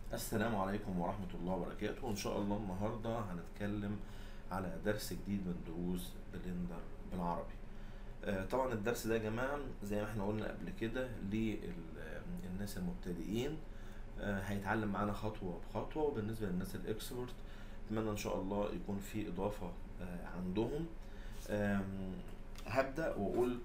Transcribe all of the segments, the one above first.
السلام عليكم ورحمة الله وبركاته وإن شاء الله النهاردة هنتكلم على درس جديد من دروس بلندر بالعربي آه، طبعا الدرس ده يا جماعة زي ما احنا قلنا قبل كده للناس المبتدئين آه، هيتعلم معانا خطوة بخطوة وبالنسبة للناس الإكسبرت أتمنى إن شاء الله يكون في إضافة آه، عندهم آم، هبدأ وأقول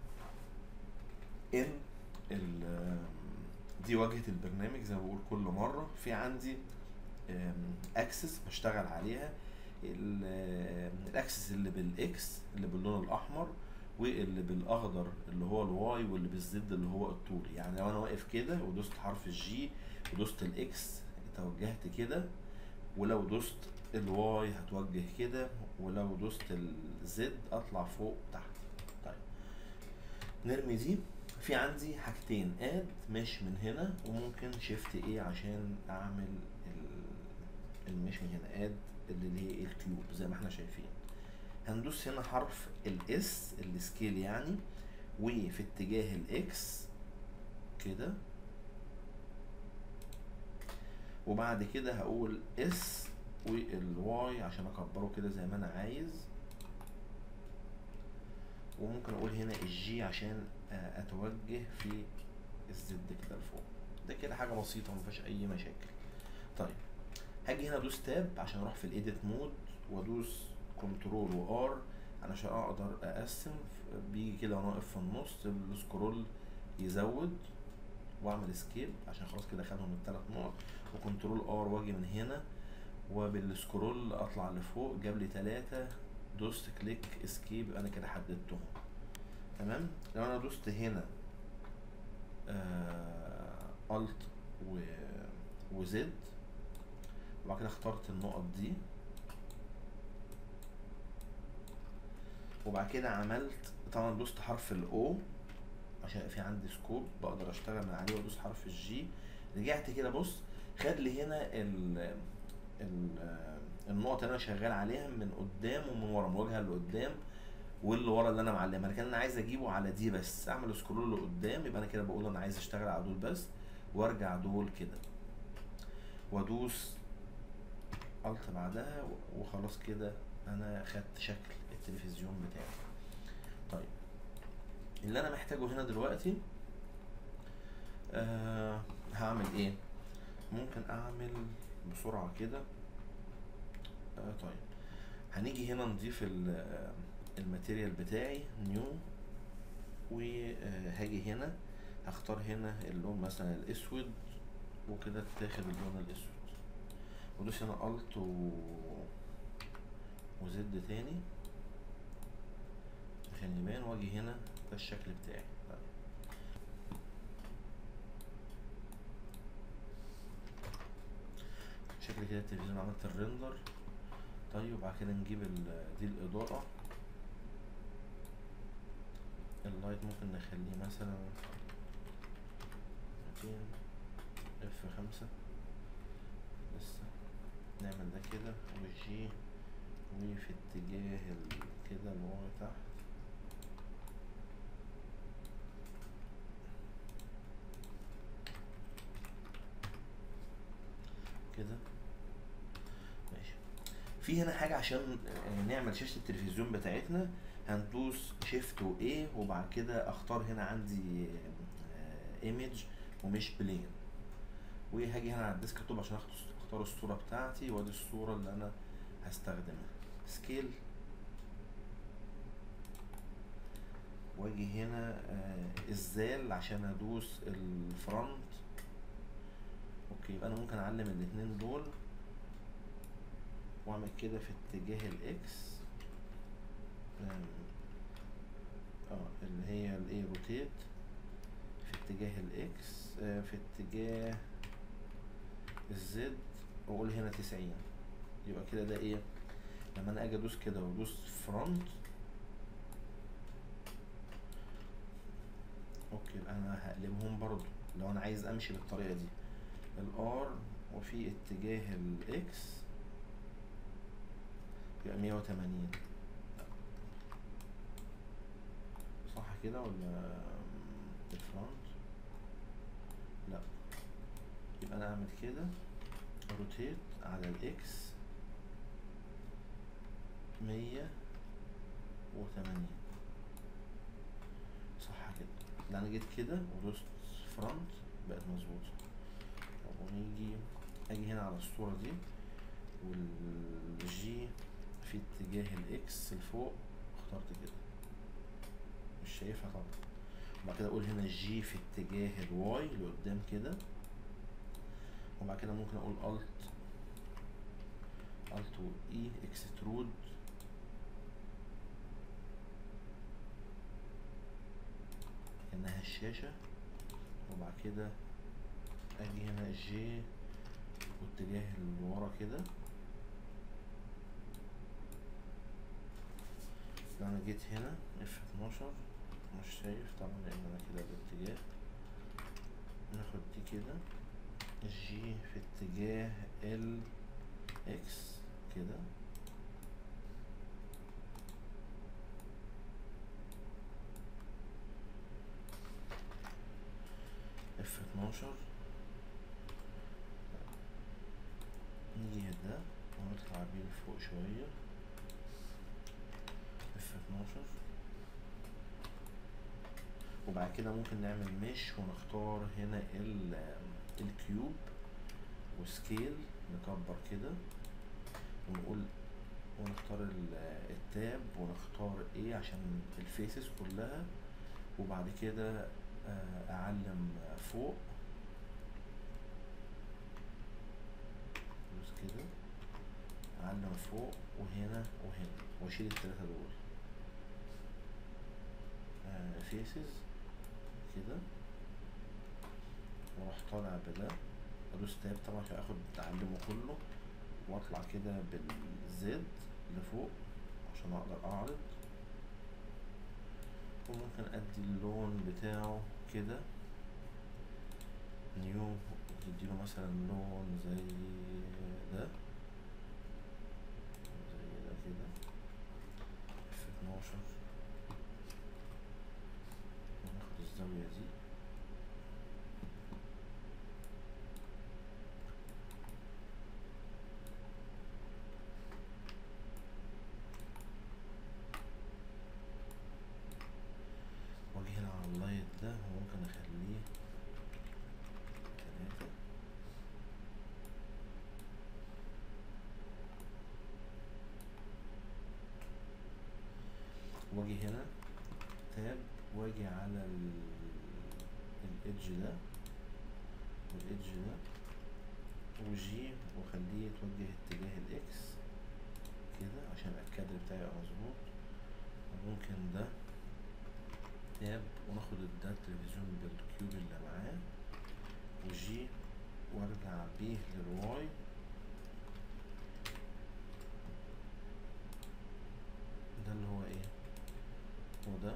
إن ال- دي واجهة البرنامج زي ما بقول كل مرة في عندي اكسس بشتغل عليها الاكسس اللي بالاكس اللي باللون الاحمر واللي بالاخضر اللي هو الواي واللي بالزد اللي هو الطولي يعني لو انا واقف كده ودوست حرف الجي ودوست الاكس توجهت كده ولو دوست الواي هتوجه كده ولو دوست الزد اطلع فوق تحت طيب نرمي دي في عندي حاجتين اد مش من هنا وممكن شيفت ايه عشان اعمل ال- المش من هنا اد اللي هي الكيوب زي ما احنا شايفين هندوس هنا حرف الاس السكيل يعني وفي اتجاه الاكس كده وبعد كده هقول اس والواي عشان اكبره كده زي ما انا عايز وممكن اقول هنا الجي عشان آه، اتوجه في الزد كده لفوق ده كده حاجه بسيطه مفيهاش اي مشاكل طيب هاجي هنا ادوس تاب عشان اروح في الايديت مود وادوس كنترول وار علشان اقدر اقسم بيجي كده وانا واقف في النص السكرول يزود واعمل اسكيب عشان خلاص كده خدهم الثلاث نقط وكنترول ار واجي من هنا وبالسكرول اطلع لفوق جاب لي ثلاثة دوست كليك اسكيب انا كده حددتهم تمام لو انا دوست هنا آه الت و وزد وبعد كده اخترت النقط دي وبعد كده عملت طبعا دوست حرف الاو عشان يبقى في عندي سكوب بقدر اشتغل من عليه وادوس حرف الجي رجعت كده بص خد لي هنا ال ال النقط اللي انا شغال عليها من قدام ومن ورا من الواجهه اللي قدام واللي ورا اللي انا معلمها لكن انا عايز اجيبه على دي بس اعمل سكرول لقدام يبقى انا كده بقول انا عايز اشتغل على دول بس وارجع دول كده وادوس الت بعدها و- وخلاص كده انا خدت شكل التلفزيون بتاعي طيب اللي انا محتاجه هنا دلوقتي آه هعمل ايه ممكن اعمل بسرعة كده آه طيب هنيجي هنا نضيف ال- آه، الماتيريال بتاعي نيو وهاجي هنا هختار هنا اللون مثلا الاسود وكده تاخد اللون الاسود ودوس هنا الت و... وزد تاني عشان يبان واجي هنا ده الشكل بتاعي طيب. شكل كده التلفزيون عملت الريندر طيب وبعد كده نجيب ال- دي الإضاءة اللايت ممكن نخليه مثلا ميتين اف خمسة لسه نعمل ده كده والجي وفي اتجاه ال- كده اللي هو تحت كده ماشي في هنا حاجة عشان آه، نعمل شاشة التلفزيون بتاعتنا هندوس شيفت و A وبعد كده اختار هنا عندي ايمج ومش بلين وهاجي هنا على الديسك توب عشان أخت- اختار الصورة بتاعتي وادي الصورة اللي انا هستخدمها سكيل واجي هنا آه، الزال عشان ادوس الفرونت اوكي يبقى انا ممكن اعلم الاتنين دول واعمل كده في اتجاه الاكس آم، اه اللي هي الايه روتيت في اتجاه الاكس آه، في اتجاه الزد واقول هنا تسعين يبقى كده ده ايه لما انا اجي ادوس كده وادوس فرونت اوكي يبقى انا هقلبهم برضو لو انا عايز امشي بالطريقه دي الار وفي اتجاه الاكس يبقى 180 صح كده ولا الفرونت لا يبقى انا اعمل كده روتيت على الاكس مية وتمانين صح كده لا انا جيت كده ودوست فرونت بقت مظبوطة طب ونيجي اجي هنا على الصورة دي والجي في اتجاه الاكس لفوق اخترت كده مش شايفها طبعا وبعد كده اقول هنا جي في اتجاه الواي لقدام كده وبعد كده ممكن اقول الت الت و اي اكسترود كأنها الشاشة وبعد كده اجي هنا جي واتجاه اللي ورا كده لو انا جيت هنا اف 12 مش شايف طبعا لان انا كده الاتجاه ناخد دي كده جي في اتجاه ال اكس كده اف 12 نيجي هنا ونطلع بيه لفوق شوية اف 12 وبعد كده ممكن نعمل مش ونختار هنا ال الكيوب وسكيل نكبر كده ونقول ونختار ال- التاب ونختار ايه عشان الفيسز كلها وبعد كده آه، اعلم فوق دوس كده اعلم فوق وهنا وهنا واشيل التلاتة دول فيسز كده واروح طالع بده ادوس تاب طبعا عشان اخد تعلمه كله واطلع كده بالزد لفوق عشان اقدر اعرض وممكن ادي اللون بتاعه كده نيو تديله مثلا لون زي ده زي ده كده اف 12 وناخد الزاوية دي واجي هنا على اللايت ده وممكن اخليه تلاتة واجي هنا تاب واجي على ال الايدج ده والايدج ده وجي واخليه يتوجه اتجاه الاكس كده عشان الكادر بتاعي يبقى مظبوط وممكن ده تاب وناخد ده التلفزيون بالكيوب اللي معاه وجي وارجع بيه للواي ده اللي هو ايه هو ده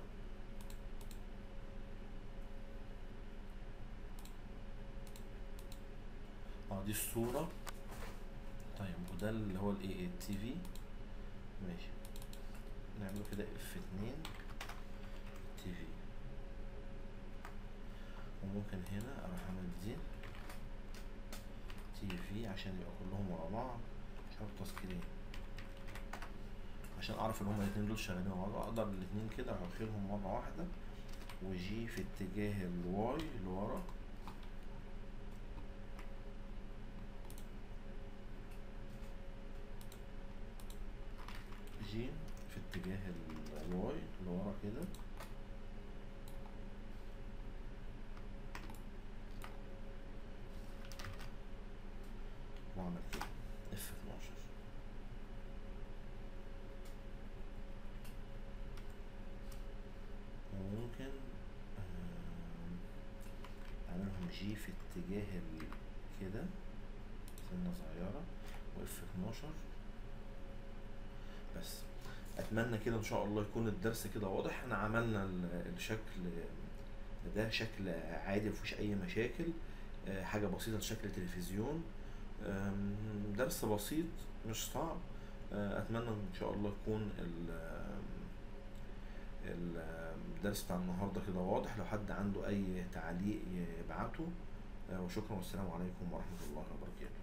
اه دي الصورة طيب وده اللي هو الايه التي في ماشي نعمله كده اف اتنين تي في وممكن هنا اروح اعمل دي تي في عشان يبقى كلهم ورا بعض شرط سكرين عشان اعرف ان هما الاتنين دول شغالين مع بعض اقدر الاتنين كده اروح واخدهم مرة واحدة وجي في اتجاه الواي لورا جي في اتجاه الواي لورا كده واعمل كده اف 12 وممكن آم، اعملهم جي في اتجاه ال- كده سنة صغيرة واف 12 بس اتمنى كده ان شاء الله يكون الدرس كده واضح احنا عملنا ال- الشكل ده شكل عادي مفيهوش اي مشاكل آه، حاجه بسيطه شكل تلفزيون آم، درس بسيط مش صعب آه، اتمنى ان شاء الله يكون ال- ال- الدرس بتاع النهارده كده واضح لو حد عنده اي تعليق يبعته آه، وشكرا والسلام عليكم ورحمه الله وبركاته